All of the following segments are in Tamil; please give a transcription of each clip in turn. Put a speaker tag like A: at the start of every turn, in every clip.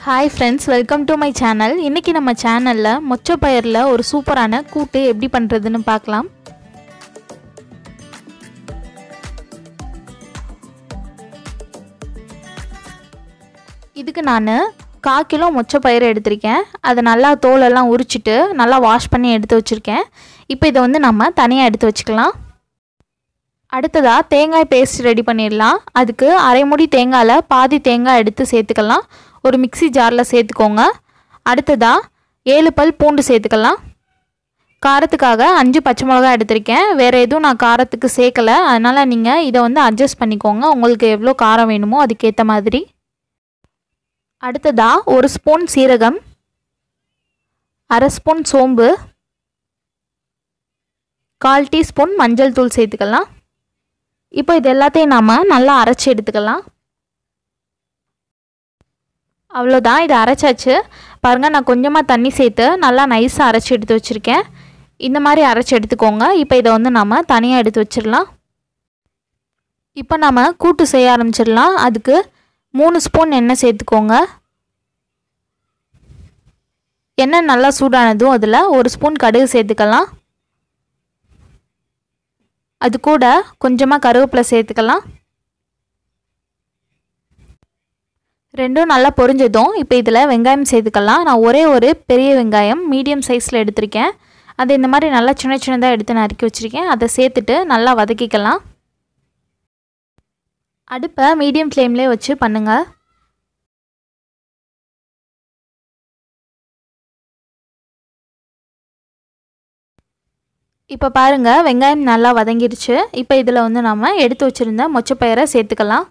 A: hi friends welcome to my channel இன்றைக்கி நம்ம சேனலில் மொச்சப்பயிரில் ஒரு சூப்பரான கூட்டு எப்படி பண்ணுறதுன்னு பார்க்கலாம் இதுக்கு நான் கா கிலோ மொச்சப்பயிறு எடுத்திருக்கேன் அதை நல்லா தோலெல்லாம் உரிச்சிட்டு நல்லா வாஷ் பண்ணி எடுத்து வச்சுருக்கேன் இப்போ இதை வந்து நம்ம தனியாக எடுத்து வச்சுக்கலாம் அடுத்ததாக தேங்காய் பேஸ்ட் ரெடி பண்ணிடலாம் அதுக்கு அரை முடி தேங்காயில் பாதி தேங்காய் எடுத்து சேர்த்துக்கலாம் ஒரு மிக்சி ஜாரில் சேர்த்துக்கோங்க அடுத்ததாக ஏழு பல் பூண்டு சேர்த்துக்கலாம் காரத்துக்காக அஞ்சு பச்சை மிளகா எடுத்திருக்கேன் வேறு எதுவும் நான் காரத்துக்கு சேர்க்கலை அதனால் நீங்கள் இதை வந்து அட்ஜஸ்ட் பண்ணிக்கோங்க உங்களுக்கு எவ்வளோ காரம் வேணுமோ அதுக்கேற்ற மாதிரி அடுத்ததாக ஒரு ஸ்பூன் சீரகம் அரை ஸ்பூன் சோம்பு கால் டீஸ்பூன் மஞ்சள் தூள் சேர்த்துக்கலாம் இப்போ இது எல்லாத்தையும் நாம் நல்லா அரைச்சி எடுத்துக்கலாம் அவ்வளோதான் இதை அரைச்சாச்சு பாருங்கள் நான் கொஞ்சமாக தண்ணி சேர்த்து நல்லா நைஸாக அரைச்சி எடுத்து வச்சுருக்கேன் இந்த மாதிரி அரைச்சி எடுத்துக்கோங்க இப்போ இதை வந்து நம்ம தனியாக எடுத்து வச்சிடலாம் இப்போ நம்ம கூட்டு செய்ய ஆரம்பிச்சிடலாம் அதுக்கு மூணு ஸ்பூன் எண்ணெய் சேர்த்துக்கோங்க எண்ணெய் நல்லா சூடானதும் அதில் ஒரு ஸ்பூன் கடுகு சேர்த்துக்கலாம் அது கூட கொஞ்சமாக கருவேப்பிலை சேர்த்துக்கலாம் ரெண்டும் நல்லா பொரிஞ்சதும் இப்போ இதில் வெங்காயம் சேர்த்துக்கலாம் நான் ஒரே ஒரு பெரிய வெங்காயம் மீடியம் சைஸில் எடுத்திருக்கேன் அதை இந்த மாதிரி நல்லா சின்ன சின்னதாக எடுத்து நறுக்கி வச்சுருக்கேன் அதை சேர்த்துட்டு நல்லா வதக்கிக்கலாம் அடுப்பை மீடியம் ஃப்ளேம்லேயே வச்சு பண்ணுங்கள் இப்போ பாருங்கள் வெங்காயம் நல்லா வதங்கிருச்சு இப்போ இதில் வந்து நம்ம எடுத்து வச்சுருந்த மொச்சப்பயிரை சேர்த்துக்கலாம்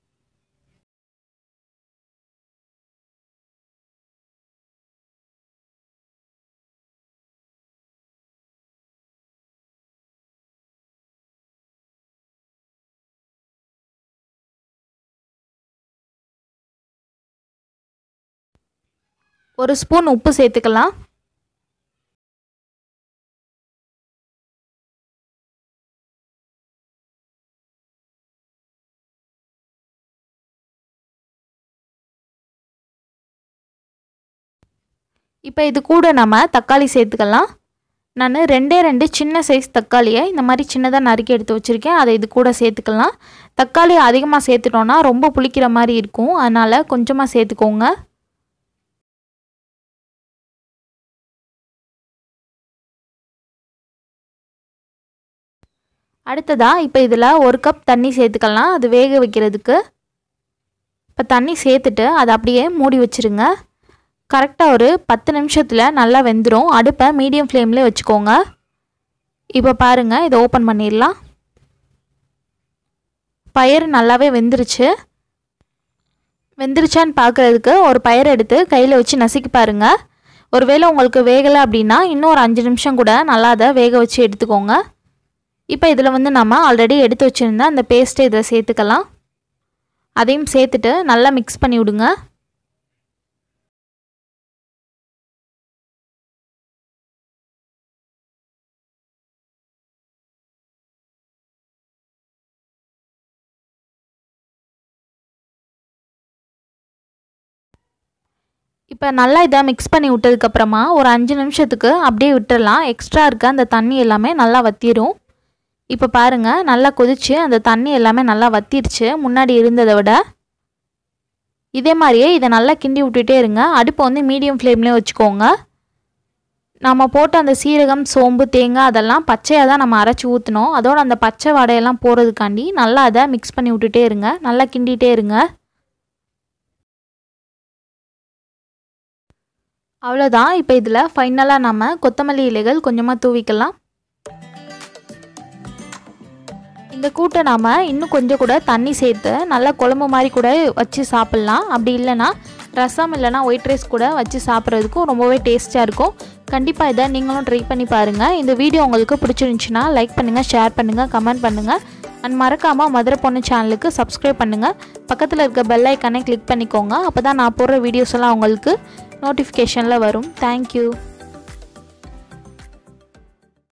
A: ஒரு ஸ்பூன் உப்பு சேர்த்துக்கலாம் இப்போ இது கூட நம்ம தக்காளி சேர்த்துக்கலாம் நான் ரெண்டே ரெண்டு சின்ன சைஸ் தக்காளியை இந்த மாதிரி சின்னதாக நறுக்கி எடுத்து வச்சுருக்கேன் அதை இது கூட சேர்த்துக்கலாம் தக்காளி அதிகமாக சேர்த்துட்டோன்னா ரொம்ப புளிக்கிற மாதிரி இருக்கும் அதனால் கொஞ்சமாக சேர்த்துக்கோங்க அடுத்ததாக இப்போ இதில் ஒரு கப் தண்ணி சேர்த்துக்கலாம் அது வேக வைக்கிறதுக்கு இப்போ தண்ணி சேர்த்துட்டு அதை அப்படியே மூடி வச்சுருங்க கரெக்டாக ஒரு பத்து நிமிஷத்தில் நல்லா வெந்துடும் அடுப்பை மீடியம் ஃப்ளேம்லேயே வச்சுக்கோங்க இப்போ பாருங்கள் இதை ஓப்பன் பண்ணிடலாம் பயிர் நல்லாவே வெந்துருச்சு வெந்துருச்சான்னு பார்க்குறதுக்கு ஒரு பயிர் எடுத்து கையில் வச்சு நசுக்கி பாருங்கள் ஒருவேளை உங்களுக்கு வேகலை அப்படின்னா இன்னும் ஒரு அஞ்சு நிமிஷம் கூட நல்லா அதை வேக வச்சு எடுத்துக்கோங்க இப்போ இதில் வந்து நம்ம ஆல்ரெடி எடுத்து வச்சுருந்த அந்த பேஸ்ட்டை இதில் சேர்த்துக்கலாம் அதையும் சேர்த்துட்டு நல்லா மிக்ஸ் பண்ணி விடுங்க இப்போ நல்லா இதை மிக்ஸ் பண்ணி விட்டதுக்கப்புறமா ஒரு அஞ்சு நிமிஷத்துக்கு அப்படியே விட்டுடலாம் எக்ஸ்ட்ரா இருக்க அந்த தண்ணி எல்லாமே நல்லா வற்றிடும் இப்போ பாருங்கள் நல்லா கொதிச்சு அந்த தண்ணி எல்லாமே நல்லா வத்திருச்சு முன்னாடி இருந்ததை விட இதே மாதிரியே இதை நல்லா கிண்டி விட்டுட்டே இருங்க அடுப்பை வந்து மீடியம் ஃப்ளேம்லேயே வச்சுக்கோங்க நம்ம போட்ட அந்த சீரகம் சோம்பு தேங்காய் அதெல்லாம் பச்சையாக தான் நம்ம அரைச்சி ஊற்றினோம் அதோட அந்த பச்சை வடையெல்லாம் போகிறதுக்காண்டி நல்லா அதை மிக்ஸ் பண்ணி விட்டுட்டே இருங்க நல்லா கிண்டிகிட்டே இருங்க அவ்வளோதான் இப்போ இதில் ஃபைனலாக நம்ம கொத்தமல்லி இலைகள் கொஞ்சமாக தூவிக்கலாம் இந்த கூட்டை நாம் இன்னும் கொஞ்சம் கூட தண்ணி சேர்த்து நல்லா குழம்பு மாதிரி கூட வச்சு சாப்பிட்லாம் அப்படி இல்லைன்னா ரசம் இல்லைனா ஒயிட் ரைஸ் கூட வச்சு சாப்பிட்றதுக்கும் ரொம்பவே டேஸ்ட்டாக இருக்கும் கண்டிப்பாக இதை நீங்களும் ட்ரை பண்ணி பாருங்கள் இந்த வீடியோ உங்களுக்கு பிடிச்சிருந்துச்சின்னா லைக் பண்ணுங்கள் ஷேர் பண்ணுங்கள் கமெண்ட் பண்ணுங்கள் அண்ட் மறக்காமல் மதுரை பொண்ணு சேனலுக்கு சப்ஸ்கிரைப் பண்ணுங்கள் பக்கத்தில் இருக்க பெல் ஐக்கானை கிளிக் பண்ணிக்கோங்க அப்போ தான் நான் போடுற வீடியோஸ் எல்லாம் உங்களுக்கு நோட்டிஃபிகேஷனில் வரும் தேங்க்யூ